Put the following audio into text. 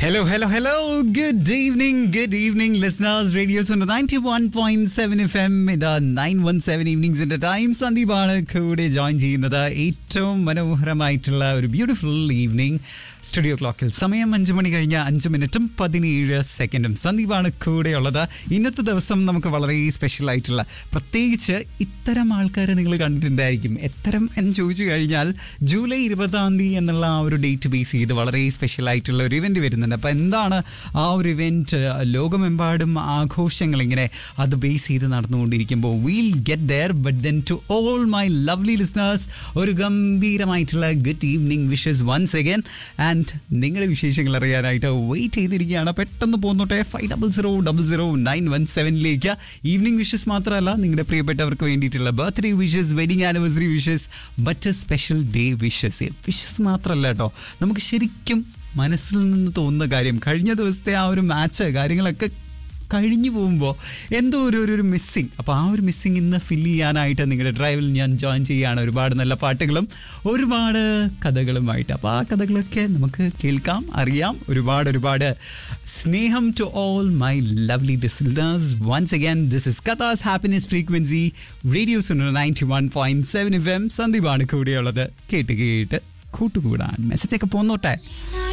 Hello, hello, hello. Good evening, good evening, listeners. Radio Sunder 91.7 FM. ഇത് nine one seven ഈവനിങ്സിന്റെ time സന്ദീപാണ് കൂടെ join ചെയ്യുന്നത് ഏറ്റവും മനോഹരമായിട്ടുള്ള ഒരു ബ്യൂട്ടിഫുൾ ഈവനിങ് സ്റ്റുഡിയോ ക്ലോക്കിൽ സമയം അഞ്ച് മണി കഴിഞ്ഞ അഞ്ച് മിനിറ്റും പതിനേഴ് സെക്കൻഡും സന്ദീപാണ് കൂടെയുള്ളത് ഇന്നത്തെ ദിവസം നമുക്ക് വളരെ സ്പെഷ്യൽ ആയിട്ടുള്ള പ്രത്യേകിച്ച് ഇത്തരം ആൾക്കാരെ നിങ്ങൾ കണ്ടിട്ടുണ്ടായിരിക്കും എത്തരം എന്ന് ചോദിച്ചു കഴിഞ്ഞാൽ ജൂലൈ ഇരുപതാം തീയതി എന്നുള്ള ആ ഒരു ഡേറ്റ് ബേസ് ചെയ്ത് വളരെ സ്പെഷ്യൽ ആയിട്ടുള്ള ഒരു ഇവന്റ് വരുന്നുണ്ട് അപ്പോൾ എന്താണ് ആ ഒരു ഇവന്റ് ലോകമെമ്പാടും ആഘോഷങ്ങൾ ഇങ്ങനെ അത് ബേസ് ചെയ്ത് നടന്നുകൊണ്ടിരിക്കുമ്പോൾ we'll get there but then to all my lovely listeners ഒരു ഗംഭീരമായിട്ടുള്ള good evening wishes once again and നിങ്ങളുടെ വിശേഷങ്ങൾ അറിയാനായിട്ട് വെയിറ്റ് ചെയ്തിരിക്കുകയാണ് പെട്ടെന്ന് പോന്നോട്ടെ five double zero double zero nine one സെവനിലേക്ക് ഈവനിങ് വിഷസ് മാത്രമല്ല നിങ്ങളുടെ പ്രിയപ്പെട്ടവർക്ക് വേണ്ടിയിട്ടുള്ള birthday wishes wedding anniversary wishes but special day wishes wishes മാത്രമല്ല കേട്ടോ നമുക്ക് ശരിക്കും മനസ്സിൽ നിന്ന് തോന്നുന്ന കാര്യം കഴിഞ്ഞ ദിവസത്തെ ആ ഒരു മാച്ച് കാര്യങ്ങളൊക്കെ കഴിഞ്ഞു പോകുമ്പോൾ എന്തോ ഒരു ഒരു ഒരു മിസ്സിങ് അപ്പോൾ ആ ഒരു മിസ്സിങ് ഇന്ന് ഫില്ല് ചെയ്യാനായിട്ട് നിങ്ങളുടെ ഡ്രൈവിൽ ഞാൻ ജോയിൻ ചെയ്യുകയാണ് ഒരുപാട് നല്ല പാട്ടുകളും ഒരുപാട് കഥകളുമായിട്ട് അപ്പോൾ ആ കഥകളൊക്കെ നമുക്ക് കേൾക്കാം അറിയാം ഒരുപാട് ഒരുപാട് സ്നേഹം to all my lovely listeners once again this is Qatar's happiness frequency radio Sunder ninety one point seven F M സന്ദീപാണ് കൂടെയുള്ളത് കേട്ട് കേട്ട് കൂട്ടുകൂടാൻ മെസ്സേജ് ഒക്കെ പോന്നോട്ടെ